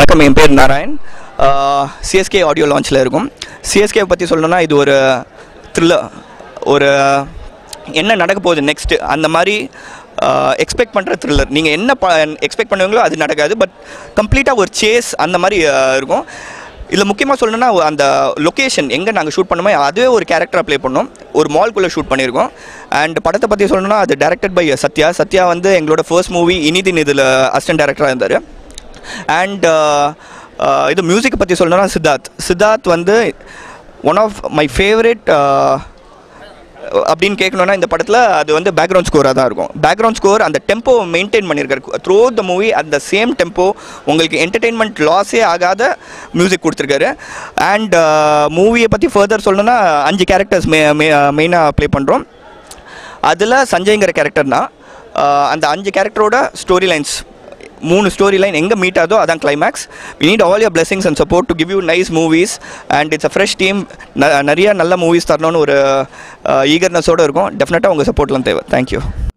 வணக்கம் என் பேர் Narayan CSK audio லான்ச்சில் இருக்கும் சிஎஸ்கே பற்றி சொல்லணும்னா இது ஒரு த்ரில்லர் ஒரு என்ன நடக்க போகுது நெக்ஸ்ட்டு அந்த மாதிரி எக்ஸ்பெக்ட் பண்ணுற த்ரில்லர் நீங்கள் என்ன ப எக்ஸ்பெக்ட் பண்ணுவீங்களோ அது நடக்காது பட் கம்ப்ளீட்டாக ஒரு சேஸ் அந்த மாதிரி அஹ், இருக்கும் இதில் முக்கியமாக சொல்லணும்னா அந்த லொக்கேஷன் எங்கே நாங்கள் ஷூட் பண்ணோமோ அதுவே ஒரு கேரக்டராக ப்ளே பண்ணோம் ஒரு மால்குள்ளே ஷூட் பண்ணியிருக்கோம் அண்ட் படத்தை பற்றி சொல்லணும்னா அது டைரக்டட் பை சத்யா சத்யா வந்து எங்களோட ஃபர்ஸ்ட் மூவி இனிதின் இதில் அசிஸ்டன்ட் டேரக்டராக இருந்தார் அண்ட் இது மியூசிக்கை பற்றி சொல்லணும்னா சித்தார்த் சித்தார்த் வந்து ஒன் ஆஃப் மை ஃபேவரட் அப்படின்னு கேட்கணுன்னா இந்த படத்தில் அது வந்து பேக்ரவுண்ட் ஸ்கோராக தான் இருக்கும் பேக்ரவுண்ட் ஸ்கோர் அந்த டெம்போ மெயின்டைன் பண்ணியிருக்காரு த்ரூ த மூவி அந்த சேம் டெம்போ உங்களுக்கு என்டர்டெயின்மெண்ட் லாஸே ஆகாத மியூசிக் கொடுத்துருக்காரு அண்ட் மூவியை பற்றி ஃபர்தர் சொல்லணும்னா அஞ்சு கேரக்டர்ஸ் மெ மெயினாக ப்ளே பண்ணுறோம் அதில் சஞ்சய்ங்கிற கேரக்டர்னா அந்த அஞ்சு கேரக்டரோட ஸ்டோரி லைன்ஸ் மூணு ஸ்டோரி லைன் எங்கே மீட் ஆகுதோ அதான் climax we need all your blessings and support to give you nice movies and it's a fresh team நிறைய நல்ல மூவிஸ் தரணும்னு ஒரு ஈகர்னஸோடு இருக்கும் டெஃபினட்டாக உங்கள் சப்போர்ட்லாம் தேவை தேங்க்யூ